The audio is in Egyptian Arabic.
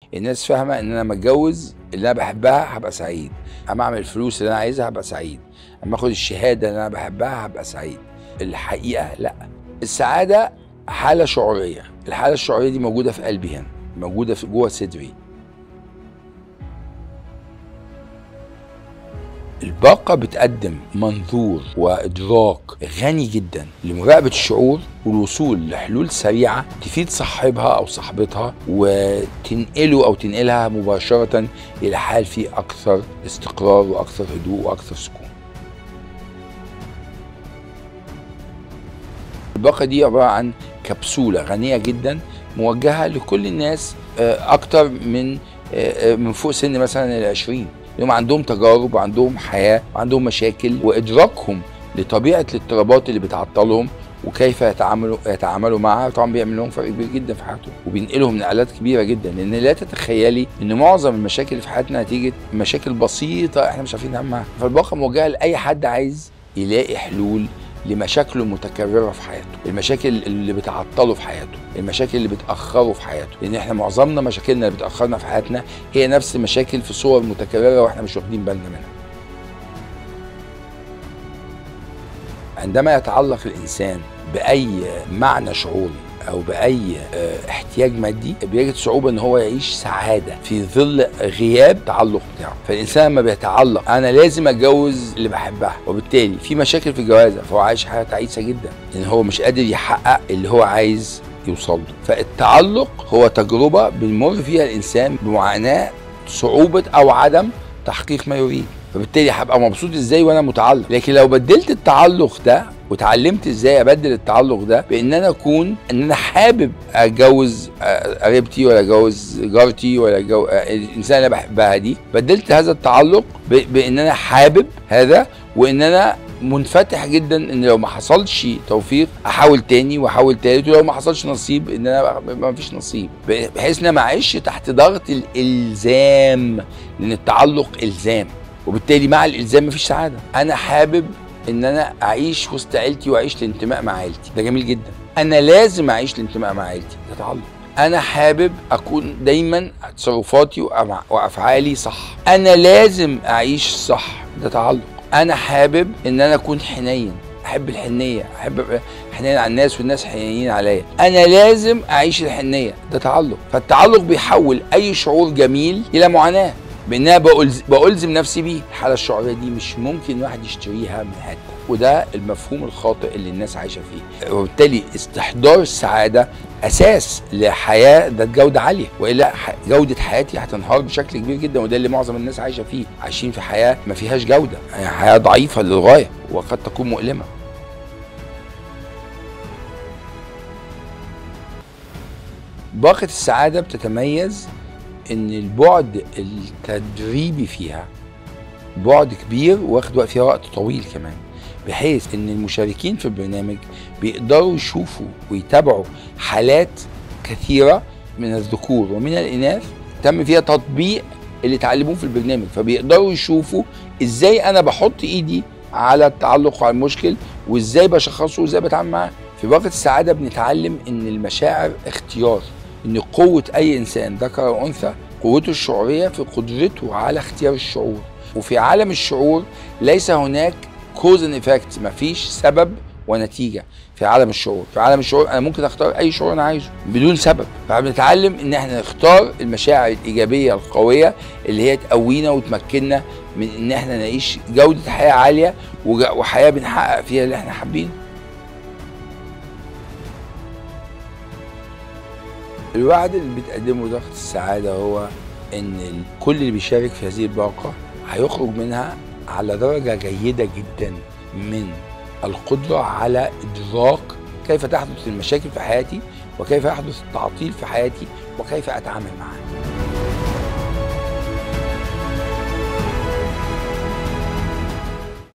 الناس فاهمه ان انا لما اتجوز اللي انا بحبها هبقى سعيد اما اعمل الفلوس اللي انا عايزها هبقى سعيد اما اخد الشهاده اللي انا بحبها هبقى سعيد الحقيقه لا السعاده حاله شعوريه الحاله الشعوريه دي موجوده في قلبي هنا موجوده في جوه صدري الباقة بتقدم منظور وإدراك غني جدا لمراقبة الشعور والوصول لحلول سريعة تفيد صاحبها أو صاحبتها وتنقله أو تنقلها مباشرة إلى حال فيه أكثر استقرار وأكثر هدوء وأكثر سكون الباقة دي عبارة عن كبسولة غنية جدا موجهة لكل الناس آه، أكتر من آه، آه، من فوق سن مثلا العشرين لهم عندهم تجارب وعندهم حياة وعندهم مشاكل وإدراكهم لطبيعة الاضطرابات اللي بتعطلهم وكيف يتعاملوا يتعاملوا معها طبعا بيعمل لهم فرق كبير جدا في حياتهم وبينقلهم نقلات كبيره جدا لان لا تتخيلي ان معظم المشاكل اللي في حياتنا نتيجه مشاكل بسيطه احنا مش عارفين نعمل معاها فالباقه موجهه لاي حد عايز يلاقي حلول لمشاكله المتكرره في حياته المشاكل اللي بتعطله في حياته المشاكل اللي بتاخره في حياته لان احنا معظمنا مشاكلنا اللي بتاخرنا في حياتنا هي نفس المشاكل في صور متكرره واحنا مش واخدين بالنا منها عندما يتعلق الانسان باي معنى شعوري او باي آه، احتياج مادي بيجد صعوبه ان هو يعيش سعاده في ظل غياب التعلق بتاعه فالانسان لما بيتعلق انا لازم اتجوز اللي بحبها وبالتالي في مشاكل في الجوازه فهو عايش حياه تعيسه جدا لان هو مش قادر يحقق اللي هو عايز يوصل له فالتعلق هو تجربه بيمر فيها الانسان بمعاناه صعوبه او عدم تحقيق ما يريد فبالتالي هبقى مبسوط ازاي وانا متعلق لكن لو بدلت التعلق ده وتعلمت ازاي ابدل التعلق ده بان انا اكون ان انا حابب اتجوز آه، قريبتي ولا اتجوز جارتي ولا أتجو- آه، الانسان اللي بحبها دي بدلت هذا التعلق ب- بان انا حابب هذا وان انا منفتح جدا ان لو ما حصلش توفيق احاول تاني واحاول تالت ولو ما حصلش نصيب ان انا ما فيش نصيب بحيث ان انا ما اعيش تحت ضغط الالزام لان التعلق الزام وبالتالي مع الالزام مفيش سعاده انا حابب ان انا اعيش وسط عيلتي واعيش الانتماء مع عيلتي ده جميل جدا انا لازم اعيش الانتماء مع عيلتي ده تعلق انا حابب اكون دايما تصرفاتي وأمع- وافعالي صح انا لازم اعيش صح ده تعلق انا حابب ان انا اكون حنين احب الحنيه احب أبقى حنين على الناس والناس حنينين عليا انا لازم اعيش الحنيه ده تعلق فالتعلق بيحول اي شعور جميل الى معاناه بان انا بألز- بألزم نفسي بيه الحاله الشعوريه دي مش ممكن واحد يشتريها من حته وده المفهوم الخاطئ اللي الناس عايشه فيه وبالتالي استحضار السعاده اساس لحياه ذات جوده عاليه والا ح- جوده حياتي هتنهار بشكل كبير جدا وده اللي معظم الناس عايشه فيه عايشين في حياه ما فيهاش جوده يعني حياه ضعيفه للغايه وقد تكون مؤلمه باقة السعادة بتتميز ان البعد التدريبي فيها بعد كبير واخد وقت فيها وقت طويل كمان بحيث ان المشاركين في البرنامج بيقدروا يشوفوا ويتابعوا حالات كثيرة من الذكور ومن الإناث تم فيها تطبيق اللي اتعلموه في البرنامج فبيقدروا يشوفوا ازاي انا بحط ايدي على التعلق وعلى المشكل وازاي بشخصه وازاي بتعامل معاه في باقة السعادة بنتعلم ان المشاعر اختيار ان قوة اي انسان ذكر او انثى قوته الشعورية في قدرته على اختيار الشعور وفي عالم الشعور ليس هناك كوز ان افكت مفيش سبب ونتيجه في عالم الشعور في عالم الشعور انا ممكن اختار اي شعور انا عايزه بدون سبب فبنتعلم ان احنا نختار المشاعر الايجابيه القويه اللي هي تقوينا وتمكننا من ان احنا نعيش جوده حياه عاليه وج- وحياه بنحقق فيها اللي احنا حابينه الوعد اللي بتقدمه ضغط السعادة هو إن ال- كل اللي بيشارك في هذه الباقة هيخرج منها على درجة جيدة جدا من القدرة على إدراك كيف تحدث المشاكل في حياتي وكيف يحدث التعطيل في حياتي وكيف أتعامل معها